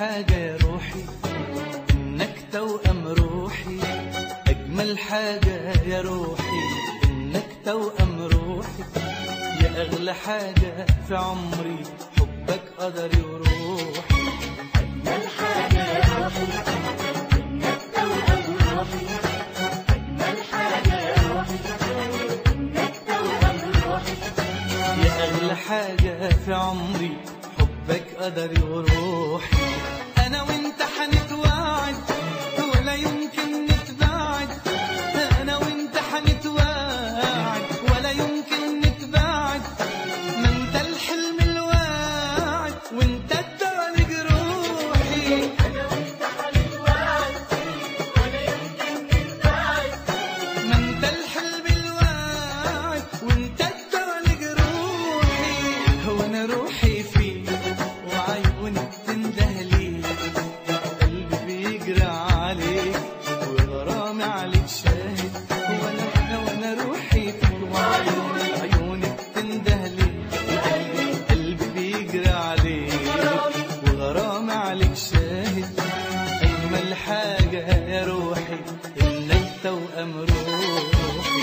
حاجة يا روحي إنك توأم روحي أجمل حاجة يا روحي إنك توأم روحي يا أغلى حاجة في عمري حبك قدري وروحي أجمل حاجة يا روحي إنك توأم روحي أجمل حاجة يا روحي إنك توأم روحي يا أغلى حاجة في عمري حبك قدري وروحي أنا وأنت حنتواعد ولا يمكن نتباعد أنا وأنت حنتواعد ولا يمكن نتباعد ما أنت الحلم الواعد وأنت الدواء لجروحي أنا وأنت حنتواعد ولا يمكن نتباعد ما أنت الحلم الواعد وأنت الدواء لجروحي هو أنا روحي فيك وعيوني بتنده ليك قلبي بيجري عليك وغرامي عليك شاهد وانا وانا وانا روحي فيك وعيوني عيوني بتنده ليك وقلبي قلبي بيجري عليك وغرامي عليك شاهد اجمل حاجه يا روحي انك توأم روحي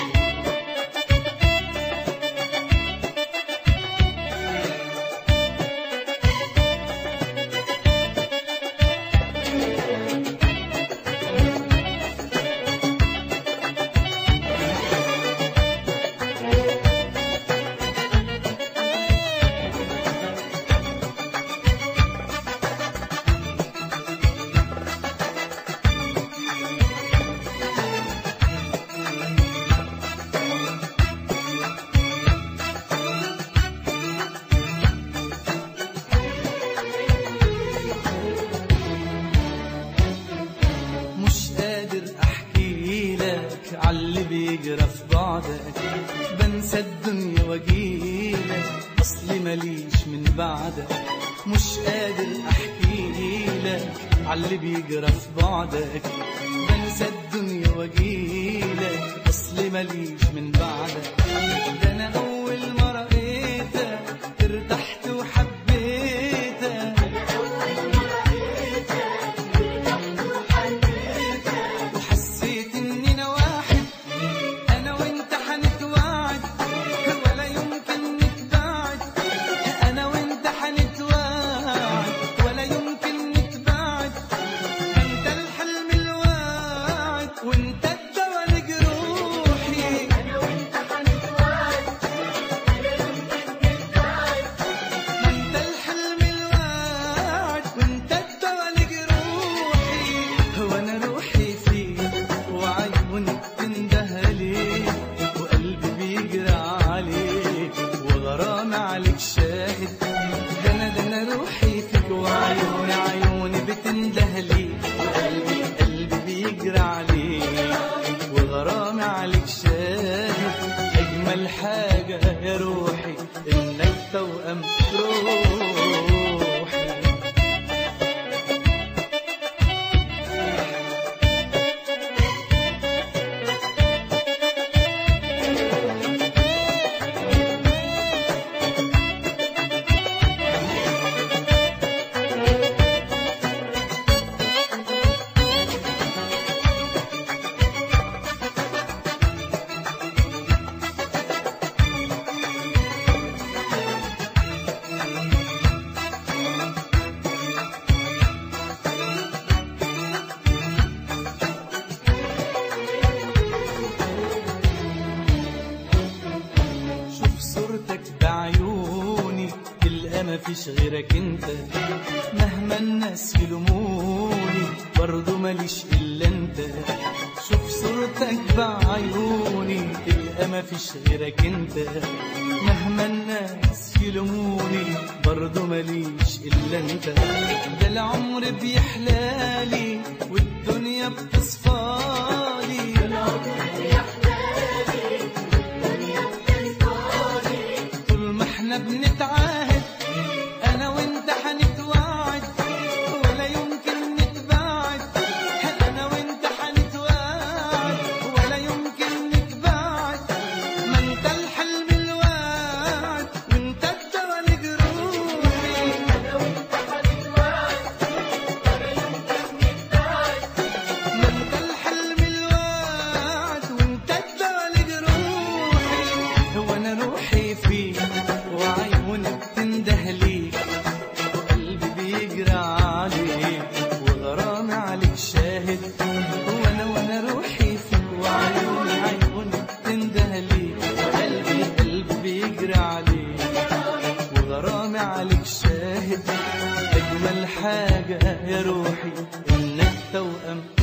مش قادر احكي لك عاللي بيجرى في بعدك بنسى الدنيا واجيلك اصلي ماليش من بعدك مش قادر احكي لك عاللي بيجرى في بعدك بنسى الدنيا واجيلك اصلي ماليش من بعدك ده انا اول ما رأيتك ارتحت وحبيتك وحسيت اننا واحد انا وانت حنتواعد ولا يمكن نتباعد انا وانت حنتواعد ولا يمكن نتباعد انت الحلم الواعد وانت الدواء لجروحي أنا وأنت حنتواعد ولا يمكن نتباعد انت الحلم الواعد وانت الدواء لجروحي هو انا روحي فيك وعيوني بتنده ليك وقلبي بيجري عليك وغرامي عليك شاهد ده انا ده انا روحي فيك وعيوني عيوني بتنده ليك وقلبي قلبي بيجري عليك وغرامي عليك شاهد اجمل حاجه يا روحي انك توأم روحي شوف صورتك بعيوني تلقى مفيش غيرك انت مهما الناس يلوموني برضه ماليش الا انت شوف صورتك بعيوني تلقى مفيش غيرك انت مهما الناس يلوموني برضه ماليش الا انت ده العمر بيحلالي والدنيا بتصفالي طول ما احنا بنتعاهد انا وانت حنتواعد ولا يمكن نتباعد انا وانت حنتواعد ولا يمكن نتباعد ما انت الحلم الواعد وانت الدواء لجروحي أنا وأنت حنتواعد توأم